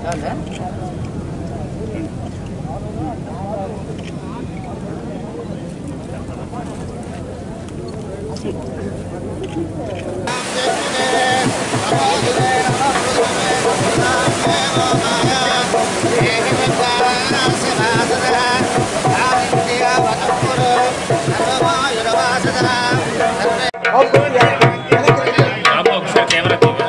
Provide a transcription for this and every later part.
బాబు ఒకసారి కెమెరా తీయగా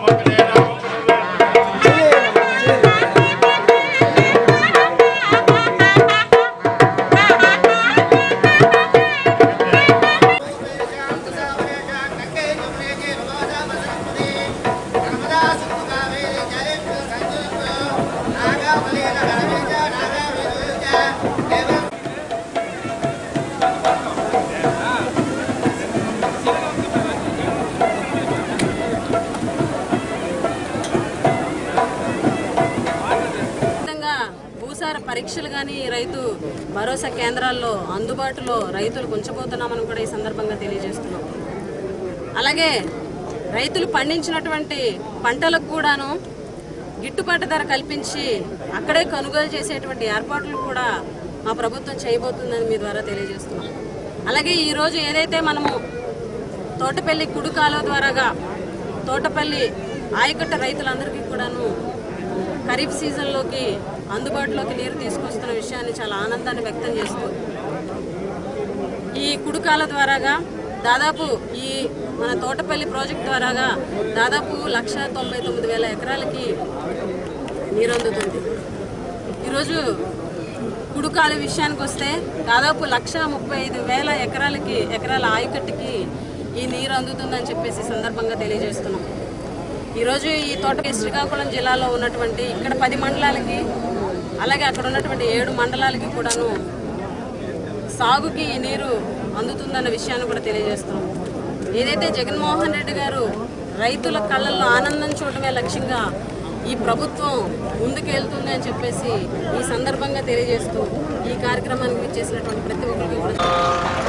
విధంగా భూసార పరీక్షలు కానీ రైతు భరోసా కేంద్రాల్లో అందుబాటులో రైతులకు ఉంచబోతున్నామని కూడా ఈ సందర్భంగా తెలియజేస్తున్నాం అలాగే రైతులు పండించినటువంటి పంటలకు కూడాను గిట్టుబాటు ధర కల్పించి అక్కడే కొనుగోలు చేసేటువంటి ఏర్పాట్లు కూడా మా ప్రభుత్వం చేయబోతుందని మీ ద్వారా తెలియజేస్తున్నాం అలాగే ఈరోజు ఏదైతే మనము తోటపల్లి కుడుకాల ద్వారాగా తోటపల్లి ఆయకట్ట రైతులందరికీ కూడాను ఖరీఫ్ సీజన్లోకి అందుబాటులోకి నీరు తీసుకొస్తున్న విషయాన్ని చాలా ఆనందాన్ని వ్యక్తం చేస్తూ ఈ కుడుకాల ద్వారాగా దాదాపు ఈ మన తోటపల్లి ప్రాజెక్ట్ ద్వారాగా దాదాపు లక్ష తొంభై తొమ్మిది వేల ఎకరాలకి నీరు అందుతుంది ఈరోజు కుడుకాల విషయానికి వస్తే దాదాపు లక్ష ముప్పై ఐదు వేల ఎకరాలకి ఎకరాల ఆయకట్టుకి ఈ నీరు అందుతుందని చెప్పేసి సందర్భంగా తెలియజేస్తున్నాం ఈరోజు ఈ తోట శ్రీకాకుళం జిల్లాలో ఉన్నటువంటి ఇక్కడ పది మండలాలకి అలాగే అక్కడ ఉన్నటువంటి ఏడు మండలాలకి కూడాను సాగుకి ఈ నీరు అందుతుందన్న విషయాన్ని కూడా తెలియజేస్తున్నాం ఏదైతే జగన్మోహన్ రెడ్డి గారు రైతుల కళ్ళల్లో ఆనందం చూడటమే లక్ష్యంగా ఈ ప్రభుత్వం ముందుకెళ్తుంది అని చెప్పేసి ఈ సందర్భంగా తెలియజేస్తూ ఈ కార్యక్రమానికి ఇచ్చేసినటువంటి ప్రతి ఒక్కరికి కూడా